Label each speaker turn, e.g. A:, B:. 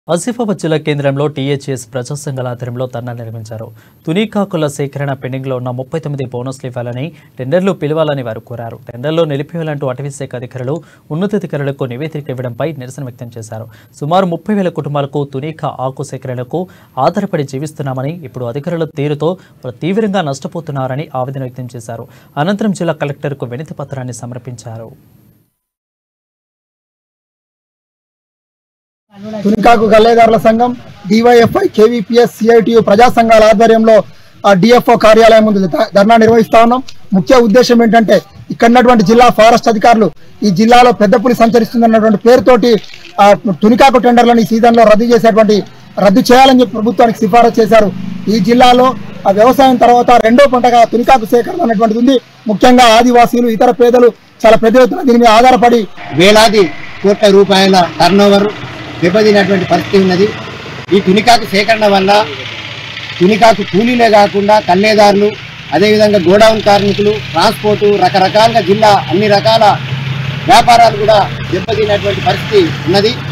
A: ఆసిఫాబాద్ జిల్లా కేంద్రంలో టీహెచ్ఎస్ ప్రజా సంఘాల ఆధ్వర్యంలో ధర్నా నిర్వహించారు తునికాకుల సేకరణ పెండింగ్లో ఉన్న ముప్పై తొమ్మిది బోనస్లు ఇవ్వాలని టెండర్లు పిలవాలని వారు కోరారు టెండర్లో నిలిపివేయాలంటూ అటవీ శాఖ అధికారులు ఉన్నతాధికారులకు నివేదిక ఇవ్వడంపై నిరసన వ్యక్తం చేశారు సుమారు ముప్పై వేల కుటుంబాలకు తునికా ఆకు సేకరణకు ఆధారపడి జీవిస్తున్నామని ఇప్పుడు అధికారుల తీరుతో వారు తీవ్రంగా నష్టపోతున్నారని ఆవేదన వ్యక్తం చేశారు అనంతరం జిల్లా కలెక్టర్కు వినతి పత్రాన్ని సమర్పించారు
B: తునికాకు గల్లేదారుల సంఘం డివైఎఫ్ఐ కేవీపీఎస్ సిఐటియు ప్రజా సంఘాల ఆధ్వర్యంలో ఆ డిఎఫ్ఓ కార్యాలయం ముందు ధ- ధర్నా నిర్వహిస్తా ఉన్నాం ముఖ్య ఉద్దేశం ఏంటంటే ఇక్కడ ఉన్నటువంటి జిల్లా ఫారెస్ట్ అధికారులు ఈ జిల్లాలో పెద్ద పులి సంచరిస్తుందన్నటువంటి పేరుతోటి ఆ తునికాకు టెండర్లను ఈ సీజన్ లో రద్దు చేసేటువంటి రద్దు చేయాలని చెప్పి ప్రభుత్వానికి సిఫారసు చేశారు ఈ జిల్లాలో ఆ వ్యవసాయం తర్వాత రెండో పంటగా తునికాకు సేకరణ అనేటువంటిది ఉంది ముఖ్యంగా ఆదివాసీలు ఇతర పేదలు చాలా పెద్ద ఎత్తున దీని మీద ఆధారపడి
C: వేలాది కోట్ల రూపాయల టర్నోవర్ దెబ్బతినటువంటి పరిస్థితి ఉన్నది ఈ తునికాకు సేకరణ వల్ల తునికాకు కూలీలే కాకుండా కల్లేదారులు అదేవిధంగా గోడౌన్ కార్మికులు ట్రాన్స్పోర్టు రకరకాలుగా జిల్లా అన్ని రకాల వ్యాపారాలు కూడా దెబ్బతిన్నటువంటి పరిస్థితి ఉన్నది